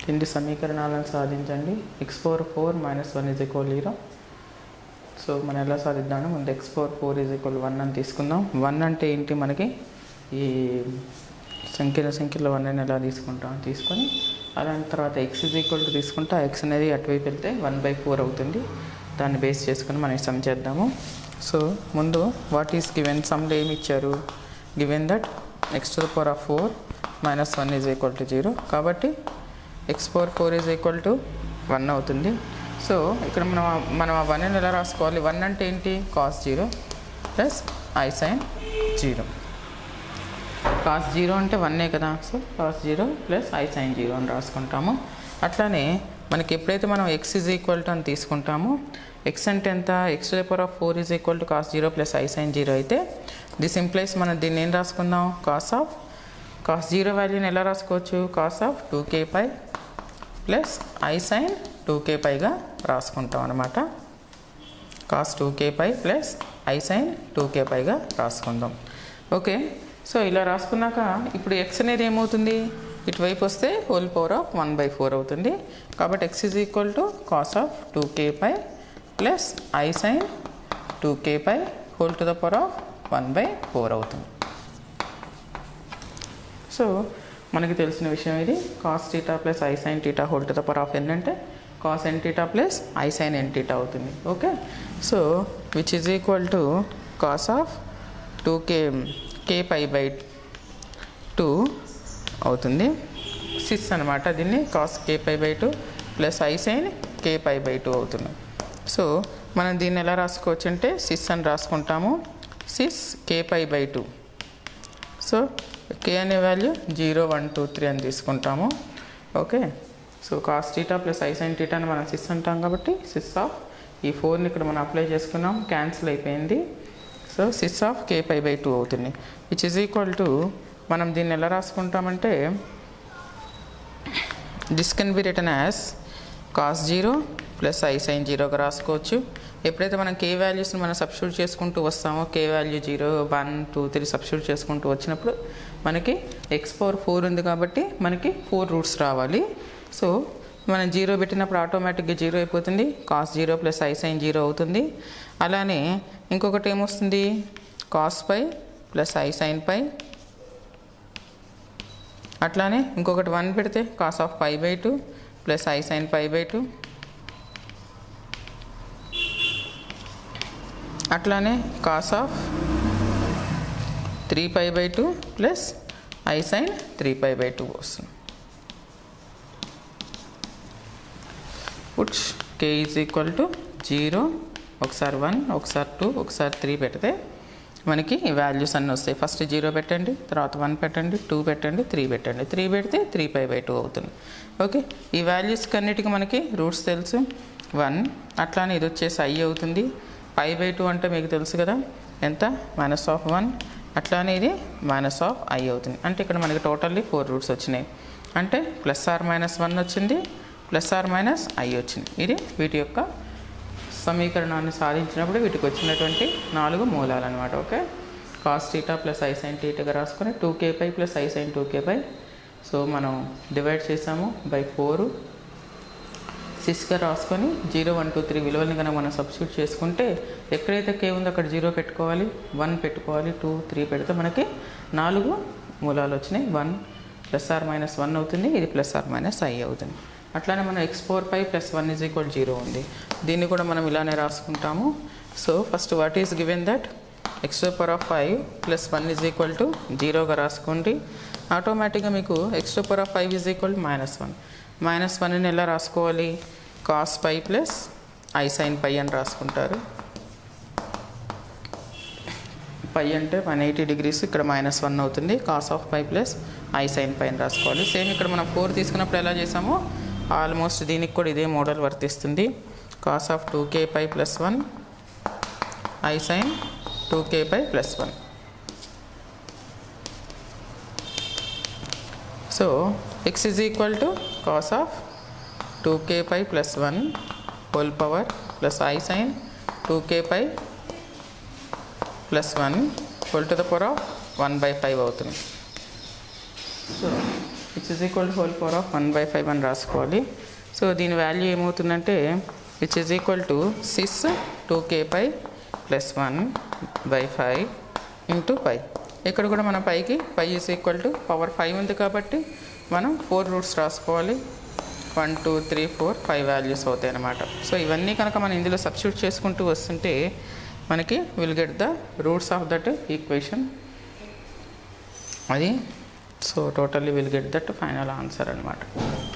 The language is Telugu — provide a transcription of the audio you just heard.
కింది సమీకరణాలను సాధించండి x power four minus one is equal zero so మనం ఎలా సాధిద్దాము ముందు x power four is equal one అని తీసుకుందాం వన్ అంటే ఏంటి మనకి ఈ సంఖ్యల సంఖ్యలో వన్ అని ఎలా తీసుకుంటాం తీసుకొని అలాంటి తర్వాత ఎక్స్ ఇజ్ ఈక్వల్ టు తీసుకుంటే ఆ ఎక్స్ అనేది అటువైపు వెళ్తే వన్ బై ఫోర్ అవుతుంది దాన్ని బేస్ చేసుకొని మనం సమ్ చేద్దాము సో ముందు వాట్ ఈస్ గివెన్ సమ్లో ఏమి ఇచ్చారు given that x to the power of four minus one is equal to zero కాబట్టి x power four is equal to one అవుతుంది సో ఇక్కడ మనం మనం ఆ వన్ ఎలా రాసుకోవాలి వన్ అంటే ఏంటి cos zero plus i sine zero cos zero అంటే వన్నే కదా so cos zero plus i sine zero అని రాసుకుంటాము అట్లానే మనకి ఎప్పుడైతే మనం ఎక్స్ ఈజ్ ఈక్వల్ టు అని తీసుకుంటామో ఎక్స్ అంటే ఎంత x to power of four is equal to cos zero plus i sine zero అయితే దిస్ ఇంప్లైస్ మనం దీన్ని ఏం రాసుకుందాం కాస్ ఆఫ్ కాస్ జీరో వాల్యూని ఎలా రాసుకోవచ్చు cos of two k pi plus i sine two k పైగా రాసుకుంటాం అనమాట cos two k pi plus i sine two k పైగా రాసుకుందాం ఓకే సో ఇలా రాసుకున్నాక ఇప్పుడు ఎక్స్ అనేది ఏమవుతుంది ఇటువైపు వస్తే whole power of one by four అవుతుంది కాబట్టి x is equal to cos of two k pi plus i sine two k pi whole to the power of one by four అవుతుంది సో మనకి తెలిసిన విషయం ఇది cos theta plus i sine theta whole to the power of n అంటే cos n theta plus i sine n theta అవుతుంది okay so which is equal to cos of two k k pi by two అవుతుంది సిక్స్ అనమాట దీన్ని cos k pi by two plus i sine k pi by two అవుతుంది సో మనం దీన్ని ఎలా రాసుకోవచ్చు అంటే సిస్ అని రాసుకుంటాము cis k pi by two so k అనే value zero one two three అని తీసుకుంటాము okay so cos theta plus i sine theta అని మనం సిస్ అంటాం కాబట్టి సిస్ ఆఫ్ ఈ ఫోర్ని ఇక్కడ మనం అప్లై చేసుకున్నాం క్యాన్సిల్ అయిపోయింది so cis of k pi by two అవుతుంది విచ్ ఇస్ ఈక్వల్ టు మనం దీన్ని ఎలా రాసుకుంటామంటే this can be written as cos zero plus i sine జీరోగా రాసుకోవచ్చు ఎప్పుడైతే మనం కే వాల్యూస్ని మనం సబ్స్టిట్యూట్ చేసుకుంటూ వస్తామో k value zero one two three substitute చేసుకుంటూ వచ్చినప్పుడు మనకి ఎక్స్ పవర్ ఫోర్ ఉంది కాబట్టి మనకి ఫోర్ రూట్స్ రావాలి సో మనం జీరో పెట్టినప్పుడు ఆటోమేటిక్గా జీరో అయిపోతుంది cos zero plus i sine zero అవుతుంది అలానే ఇంకొకటి ఏమొస్తుంది cos pi plus i sine pi అట్లానే ఇంకొకటి వన్ పెడితే cos of pi by two plus i sine pi by two అట్లానే cos of three pi by two plus i sine three pi by two వస్తుంది puts k is equal to zero ఒకసారి వన్ ఒకసారి టూ ఒకసారి త్రీ పెడితే మనకి ఈ వాల్యూస్ అన్నీ వస్తాయి ఫస్ట్ జీరో పెట్టండి తర్వాత వన్ పెట్టండి టూ పెట్టండి త్రీ పెట్టండి త్రీ పెడితే త్రీ పై బై టూ అవుతుంది ఓకే ఈ వాల్యూస్కి అన్నిటికీ మనకి రూట్స్ తెలుసు వన్ అట్లానే ఇది వచ్చేసి ఐ అవుతుంది పై బై టూ అంటే మీకు తెలుసు కదా ఎంత మైనస్ ఆఫ్ వన్ అట్లానే ఇది మైనస్ ఆఫ్ ఐ అవుతుంది అంటే ఇక్కడ మనకి టోటల్లీ ఫోర్ రూట్స్ వచ్చినాయి అంటే ప్లస్ ఆర్ మైనస్ వన్ వచ్చింది ప్లస్ ఆర్ మైనస్ ఐ వచ్చింది ఇది వీటి యొక్క సమీకరణాన్ని సాధించినప్పుడు వీటికి వచ్చినటువంటి నాలుగు మూలాలు అనమాట okay cos theta plus i sine టీటాగా రాసుకొని two k pi plus i sine two k pi so మనం డివైడ్ చేసాము బై ఫోరు సిక్స్గా రాసుకొని జీరో వన్ టూ త్రీ విలువల్ని కనుక మనం సబ్స్టిట్యూట్ చేసుకుంటే ఎక్కడైతే కే ఉందో అక్కడ జీరో పెట్టుకోవాలి వన్ పెట్టుకోవాలి టూ త్రీ పెడితే మనకి నాలుగు మూలాలు వచ్చినాయి one plus or minus one అవుతుంది ఇది ప్లస్ ఆర్ మైనస్ ఐ అవుతుంది అట్లానే మనం x four pi plus one is equal zero ఉంది దీన్ని కూడా మనం ఇలానే రాసుకుంటాము so first what is given that x power of five plus one is equal to జీరోగా రాసుకోండి ఆటోమేటిక్గా మీకు x power of five is equal minus one minus వన్ని ఎలా రాసుకోవాలి cos pi plus i sine pi అని రాసుకుంటారు పై అంటే వన్ ఎయిటీ డిగ్రీస్ ఇక్కడ మైనస్ వన్ అవుతుంది cos of pi plus i sine pi అని రాసుకోవాలి సేమ్ ఇక్కడ మనం ఫోర్ తీసుకున్నప్పుడు ఎలా చేసామో ఆల్మోస్ట్ దీనికి కూడా ఇదే మోడల్ వర్తిస్తుంది cos of two k pi plus one i sine two k pi plus one so x is equal to cos of two k pi plus one whole power plus i sine two k pi plus one whole to the power of one by five అవుతుంది so which is equal to whole power of one by five అని రాసుకోవాలి సో దీని వాల్యూ ఏమవుతుందంటే which is equal to six two k pi plus one by five into five ఇక్కడ కూడా మన పైకి five is equal to power five ఉంది కాబట్టి మనం ఫోర్ రూట్స్ రాసుకోవాలి one two three four five values అవుతాయి అన్నమాట సో ఇవన్నీ కనుక మనం ఇందులో సబ్స్టిట్యూట్ చేసుకుంటూ వస్తుంటే మనకి will get the roots of that equation అది so totally will get that final answer అనమాట